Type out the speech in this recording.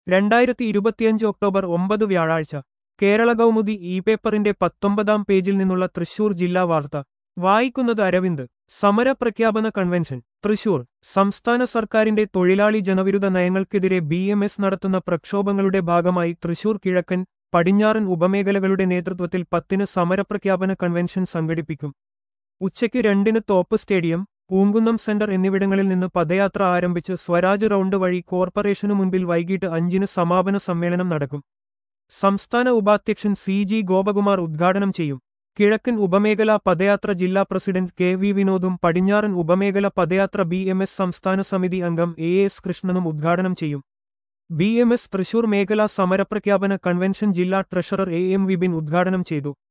രണ്ടായിരത്തി ഇരുപത്തിയഞ്ച് ഒക്ടോബർ ഒമ്പത് വ്യാഴാഴ്ച കേരള കൗമുദി ഇ പേപ്പറിന്റെ പത്തൊമ്പതാം പേജിൽ നിന്നുള്ള തൃശൂർ ജില്ലാ വാർത്ത വായിക്കുന്നത് അരവിന്ദ് സമരപ്രഖ്യാപന കൺവെൻഷൻ തൃശൂർ സംസ്ഥാന സർക്കാരിന്റെ തൊഴിലാളി ജനവിരുദ്ധ നയങ്ങൾക്കെതിരെ ബി എം എസ് നടത്തുന്ന പ്രക്ഷോഭങ്ങളുടെ ഭാഗമായി തൃശൂർ കിഴക്കൻ പടിഞ്ഞാറൻ ഉപമേഖലകളുടെ നേതൃത്വത്തിൽ പത്തിന് സമരപ്രഖ്യാപന കൺവെൻഷൻ സംഘടിപ്പിക്കും ഉച്ചയ്ക്ക് രണ്ടിന് തോപ്പ് സ്റ്റേഡിയം പൂങ്കുന്നം സെന്റർ എന്നിവിടങ്ങളിൽ നിന്ന് പദയാത്ര ആരംഭിച്ച് സ്വരാജ് റൗണ്ട് വഴി കോർപ്പറേഷനു മുൻപിൽ വൈകിട്ട് അഞ്ചിന് സമാപന സമ്മേളനം നടക്കും സംസ്ഥാന ഉപാധ്യക്ഷൻ സി ജി ഗോപകുമാർ ഉദ്ഘാടനം ചെയ്യും കിഴക്കൻ ഉപമേഖല പദയാത്ര ജില്ലാ പ്രസിഡന്റ് കെ വി വിനോദും പടിഞ്ഞാറൻ ഉപമേഖല പദയാത്ര ബി എം എസ് സംസ്ഥാന സമിതി അംഗം എ എസ് കൃഷ്ണനും ഉദ്ഘാടനം ചെയ്യും ബി എം എസ് തൃശൂർ മേഖലാ സമരപ്രഖ്യാപന കൺവെൻഷൻ ജില്ലാ ട്രഷറർ എ എം വിപിൻ ഉദ്ഘാടനം ചെയ്തു